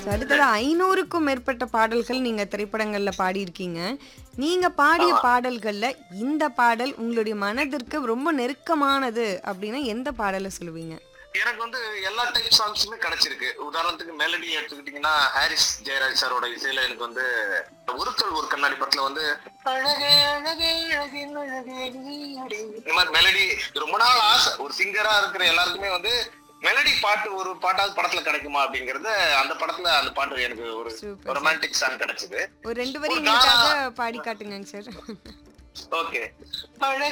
அடுத்தது ஐநூறுக்கும் மேற்பட்ட பாடல்கள் நீங்க திரைப்படங்கள்ல பாடியிருக்கீங்க நீங்க பாடிய பாடல்கள்ல இந்த பாடல் உங்களுடைய மனதிற்கு ரொம்ப நெருக்கமானது அப்படின்னா எந்த பாடலை சொல்லுவீங்க எனக்கு வந்து எல்லா டைப் சாங்ஸுமே கிடைச்சிருக்கு உதாரணத்துக்கு மெலடி எடுத்துக்கிட்டீங்கன்னா ஹாரிஸ் ஜெயராஜ் சாரோட இசையில எனக்கு வந்து உருக்கள் ஒரு கண்ணாடி படத்துல வந்து அழகே அழகே அழகின் அழகே நீ அடி. இந்த மாதிரி மெலடி ரொம்ப நாள் ஆசை ஒரு சிங்கரா இருக்கிற எல்லாருக்குமே வந்து மெலடி பாட்டு ஒரு பாட்டாவது படத்துல கிடைக்குமா அப்படிங்கறது அந்த படத்துல அந்த பாட்டு எனக்கு ஒரு Super. ரொமான்டிக் சாங் கிடைச்சது ஒரு ரெண்டு வரி ஒரு எங்களுக்காக பாடி காட்டுங்க சார் ஓகே அழகே